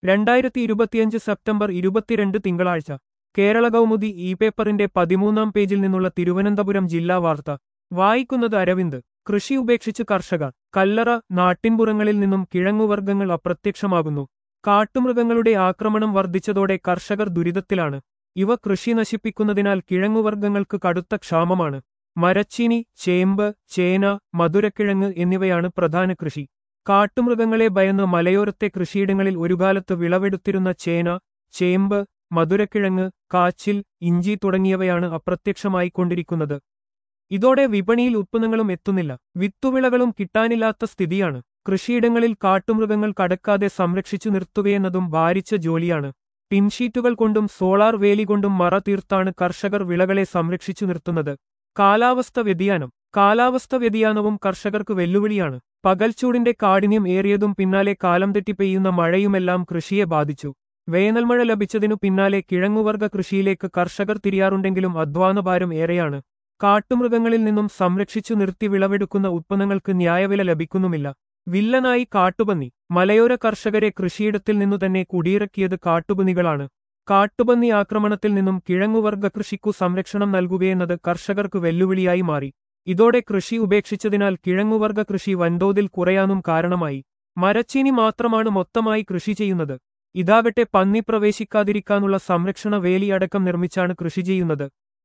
രണ്ടായിരത്തി ഇരുപത്തിയഞ്ച് സെപ്റ്റംബർ ഇരുപത്തിരണ്ട് തിങ്കളാഴ്ച കേരള കൗമുദി ഇ പേപ്പറിന്റെ പതിമൂന്നാം പേജിൽ നിന്നുള്ള തിരുവനന്തപുരം ജില്ലാ വാർത്ത വായിക്കുന്നത് അരവിന്ദ് കൃഷി ഉപേക്ഷിച്ച് കർഷകർ കല്ലറ നാട്ടിൻപുറങ്ങളിൽ നിന്നും കിഴങ്ങുവർഗ്ഗങ്ങൾ അപ്രത്യക്ഷമാകുന്നു കാട്ടുമൃഗങ്ങളുടെ ആക്രമണം വർദ്ധിച്ചതോടെ കർഷകർ ദുരിതത്തിലാണ് ഇവ കൃഷി നശിപ്പിക്കുന്നതിനാൽ കിഴങ്ങുവർഗ്ഗങ്ങൾക്ക് കടുത്ത ക്ഷാമമാണ് മരച്ചീനി ചേമ്പ് ചേന മധുരക്കിഴങ്ങ് എന്നിവയാണ് പ്രധാന കൃഷി കാട്ടുമൃഗങ്ങളെ ഭയന്ന് മലയോരത്തെ കൃഷിയിടങ്ങളിൽ ഒരുകാലത്ത് വിളവെടുത്തിരുന്ന ചേന ചേമ്പ് മധുരക്കിഴങ്ങ് കാച്ചിൽ ഇഞ്ചി തുടങ്ങിയവയാണ് അപ്രത്യക്ഷമായിക്കൊണ്ടിരിക്കുന്നത് ഇതോടെ വിപണിയിൽ ഉത്പന്നങ്ങളും എത്തുന്നില്ല വിത്തുവിളകളും കിട്ടാനില്ലാത്ത സ്ഥിതിയാണ് കൃഷിയിടങ്ങളിൽ കാട്ടുമൃഗങ്ങൾ കടക്കാതെ സംരക്ഷിച്ചു നിർത്തുകയെന്നതും ഭാരിച്ച ജോലിയാണ് ടിൻഷീറ്റുകൾ കൊണ്ടും സോളാർ വേലി കൊണ്ടും മറ തീർത്താണ് കർഷകർ വിളകളെ സംരക്ഷിച്ചു നിർത്തുന്നത് കാലാവസ്ഥ വ്യതിയാനം കാലാവസ്ഥ വ്യതിയാനവും കർഷകർക്ക് വെല്ലുവിളിയാണ് പകൽച്ചൂടിന്റെ കാഠിന്യം ഏറിയതും പിന്നാലെ കാലം തെറ്റി പെയ്യുന്ന മഴയുമെല്ലാം കൃഷിയെ ബാധിച്ചു വേനൽമഴ ലഭിച്ചതിനു പിന്നാലെ കിഴങ്ങുവർഗ കൃഷിയിലേക്ക് കർഷകർ തിരിയാറുണ്ടെങ്കിലും അധ്വാനഭാരം ഏറെയാണ് കാട്ടുമൃഗങ്ങളിൽ നിന്നും സംരക്ഷിച്ചു നിർത്തി വിളവെടുക്കുന്ന ഉത്പന്നങ്ങൾക്ക് ന്യായവില ലഭിക്കുന്നുമില്ല വില്ലനായി കാട്ടുപന്നി മലയോര കർഷകരെ കൃഷിയിടത്തിൽ നിന്നു തന്നെ കുടിയിറക്കിയത് കാട്ടുപന്നികളാണ് കാട്ടുപന്നി ആക്രമണത്തിൽ നിന്നും കിഴങ്ങുവർഗ കൃഷിക്കു സംരക്ഷണം നൽകുകയെന്നത് കർഷകർക്ക് വെല്ലുവിളിയായി മാറി ഇതോടെ കൃഷി ഉപേക്ഷിച്ചതിനാൽ കിഴങ്ങുവർഗ കൃഷി വൻതോതിൽ കുറയാനും കാരണമായി മരച്ചീനി മാത്രമാണ് മൊത്തമായി കൃഷി ചെയ്യുന്നത് ഇതാകട്ടെ പന്നി പ്രവേശിക്കാതിരിക്കാനുള്ള സംരക്ഷണ വേലി അടക്കം നിർമ്മിച്ചാണ് കൃഷി ചെയ്യുന്നത്